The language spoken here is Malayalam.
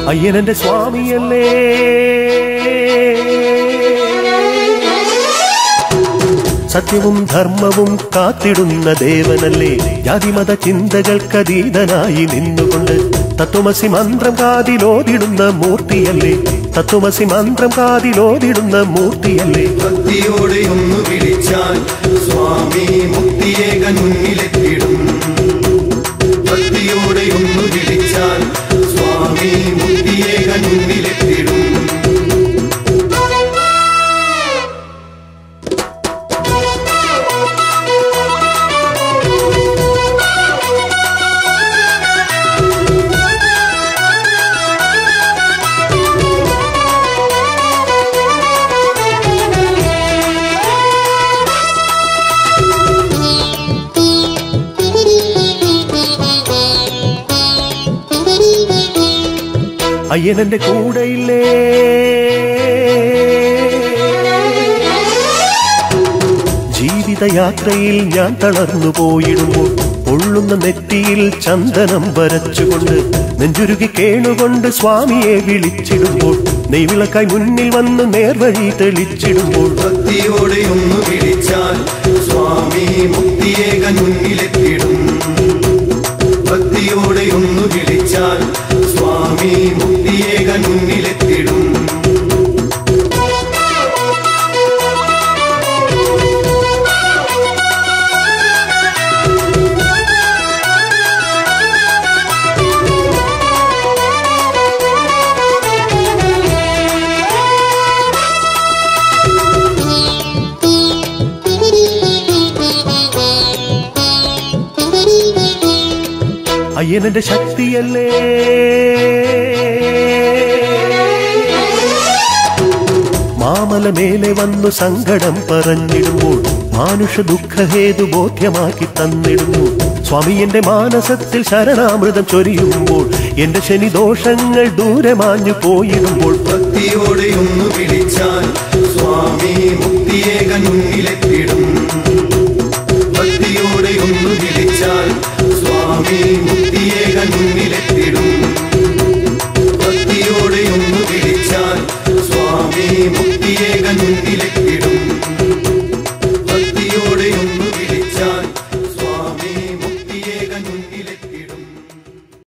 അയ്യനെന്റെ സ്വാമിയല്ലേ സത്യവും ധർമ്മവും കാത്തിടുന്ന ദേവനല്ലേ ജാതിമത ചിന്തകൾക്കതീതനായി നിന്നുകൊണ്ട് തത്വമസി മന്ത്രം കാതിലോതിടുന്ന മൂർത്തിയല്ലേ തത്വമസി മന്ത്രം കാതിലോതിടുന്ന മൂർത്തിയല്ലേ ഭക്തിയോടെ ഒന്ന് വിളിച്ചാൽ സ്വാമി മുക്തിയേക മുന്നിലെത്തിടും ഭക്തിയോടെ ഒന്ന് വിളിച്ചാൽ സ്വാമി മുക്തിയേക മുന്നിലെത്തിടും അയ്യനെന്റെ കൂടെയില്ലേ ജീവിതയാത്രയിൽ ഞാൻ തളർന്നു പോയിടുമ്പോൾ പൊള്ളുന്ന നെറ്റിയിൽ ചന്ദനം വരച്ചുകൊണ്ട് നെഞ്ചുരുകി കേണുകൊണ്ട് സ്വാമിയെ വിളിച്ചിടുമ്പോൾ നെയ്വിളക്കായി മുന്നിൽ വന്ന് നേർവഴി തെളിച്ചിടുമ്പോൾ ഭക്തിയോടെ ഒന്ന് വിളിച്ചാൽ സ്വാമി മുക്തിയേക മുന്നിലെത്തിടും ഭക്തിയോടെ ഒന്ന് വിളിച്ചാൽ സ്വാമി മുക്തിയേക മുന്നിലെത്തിടും അയ്യനെന്റെ ശക്തിയല്ലേ മാമല മേലെ വന്നു സങ്കടം പറഞ്ഞിടുമ്പോൾ മാനുഷ ദുഃഖഹേതു ബോധ്യമാക്കി തന്നിടുന്നു സ്വാമി എന്റെ മാനസത്തിൽ ശരണാമൃതം ചൊരിയുമ്പോൾ എന്റെ ശനിദോഷങ്ങൾ ദൂരെ മാഞ്ഞു പോയിടുമ്പോൾ ഭക്തിയോടെ ഒന്ന് വിളിച്ചാൽ സ്വാമി മുക്തിയേക മുന്നിലെത്തിടും ഭക്തിയോടെ ഒന്ന്